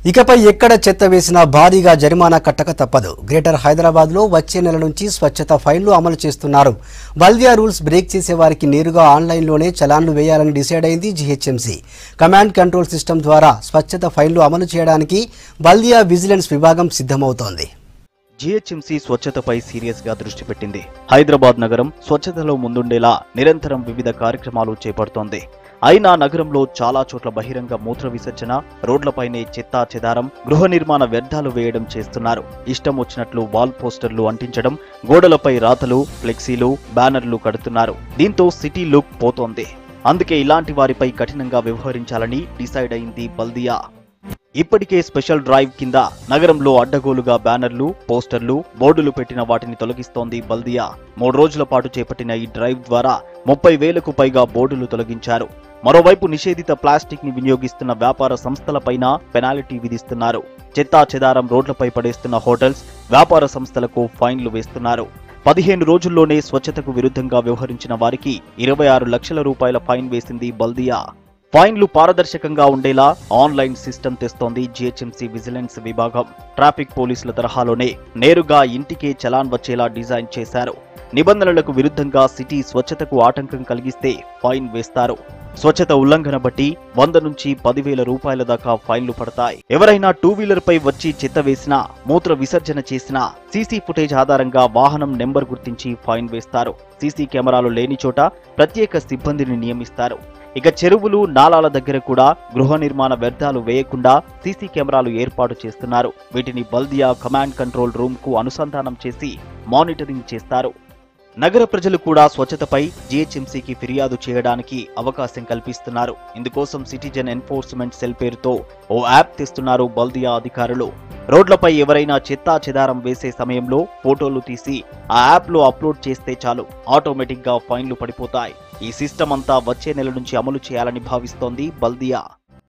ఇకపై ఎక్కడ చెత్త వేసినా భారీగా జరిమానా కట్టక తప్పదు గ్రేటర్ హైదరాబాద్లో వచ్చే నెల నుంచి స్వచ్ఛత ఫైన్లు అమలు చేస్తున్నారు బల్దియా రూల్స్ బ్రేక్ చేసే వారికి నేరుగా ఆన్లైన్లోనే చలాన్లు వేయాలని డిసైడ్ అయింది జీహెచ్ఎంసీ కమాండ్ కంట్రోల్ సిస్టమ్ ద్వారా స్వచ్ఛత ఫైన్లు అమలు చేయడానికి బల్దియా విజిలెన్స్ విభాగం సిద్ధమవుతోంది జీహెచ్ఎంసీ స్వచ్ఛతపై సీరియస్ గా దృష్టి పెట్టింది హైదరాబాద్ నగరం స్వచ్ఛతలో ముందుండేలా నిరంతరం వివిధ కార్యక్రమాలు చేపడుతోంది అయినా నగరంలో చాలా చోట్ల బహిరంగ మూత్ర విసర్జన రోడ్లపైనే చెత్తా చెదారం గృహ నిర్మాణ వ్యర్థాలు వేయడం చేస్తున్నారు ఇష్టం వచ్చినట్లు వాల్ పోస్టర్లు అంటించడం గోడలపై రాతలు ఫ్లెక్సీలు బ్యానర్లు కడుతున్నారు దీంతో సిటీ లుక్ పోతోంది అందుకే ఇలాంటి వారిపై కఠినంగా వ్యవహరించాలని డిసైడ్ అయింది బల్దియా ఇప్పటికే స్పెషల్ డ్రైవ్ కింద నగరంలో అడ్డగోలుగా బ్యానర్లు పోస్టర్లు బోర్డులు పెట్టిన వాటిని తొలగిస్తోంది బల్దియా మూడు రోజుల పాటు చేపట్టిన ఈ డ్రైవ్ ద్వారా ముప్పై వేలకు పైగా బోర్డులు తొలగించారు మరోవైపు నిషేధిత ప్లాస్టిక్ ని వినియోగిస్తున్న వ్యాపార సంస్థలపైన పెనాల్టీ విధిస్తున్నారు చెత్తా చెదారం రోడ్లపై పడేస్తున్న హోటల్స్ వ్యాపార సంస్థలకు ఫైన్లు వేస్తున్నారు పదిహేను రోజుల్లోనే స్వచ్ఛతకు విరుద్ధంగా వ్యవహరించిన వారికి ఇరవై ఆరు లక్షల రూపాయల ఫైన్ వేసింది బల్దియా ఫైన్లు పారదర్శకంగా ఉండేలా ఆన్లైన్ సిస్టమ్ తెస్తోంది జీహెచ్ఎంసీ విజిలెన్స్ విభాగం ట్రాఫిక్ పోలీసుల తరహాలోనే నేరుగా ఇంటికే చలాన్ వచ్చేలా డిజైన్ చేశారు నిబంధనలకు విరుద్ధంగా సిటీ స్వచ్ఛతకు ఆటంకం కలిగిస్తే ఫైన్ వేస్తారు స్వచ్ఛత ఉల్లంఘన బట్టి వంద నుంచి పదివేల రూపాయల దాకా ఫైన్లు పడతాయి ఎవరైనా టూ వీలర్ పై వచ్చి చెత్త వేసినా మూత్ర విసర్జన చేసినా సీసీ ఫుటేజ్ ఆధారంగా వాహనం నెంబర్ గుర్తించి ఫైన్ వేస్తారు సీసీ కెమెరాలు లేని చోట ప్రత్యేక సిబ్బందిని నియమిస్తారు ఇక చెరువులు నాలాల దగ్గర కూడా గృహ నిర్మాణ వ్యర్థాలు వేయకుండా సీసీ కెమెరాలు ఏర్పాటు చేస్తున్నారు వీటిని బల్దియా కమాండ్ కంట్రోల్ రూమ్ కు అనుసంధానం చేసి మానిటరింగ్ చేస్తారు నగర ప్రజలు కూడా స్వచ్ఛతపై జీహెచ్ఎంసీకి ఫిర్యాదు చేయడానికి అవకాశం కల్పిస్తున్నారు ఇందుకోసం సిటిజన్ ఎన్ఫోర్స్మెంట్ సెల్ పేరుతో ఓ యాప్ తెస్తున్నారు బల్దియా అధికారులు రోడ్లపై ఎవరైనా చెత్తా చెదారం వేసే సమయంలో ఫోటోలు తీసి ఆ యాప్లో అప్లోడ్ చేస్తే చాలు ఆటోమేటిక్గా ఫైన్లు పడిపోతాయి ఈ సిస్టమ్ అంతా వచ్చే నెల నుంచి అమలు చేయాలని భావిస్తోంది బల్దియా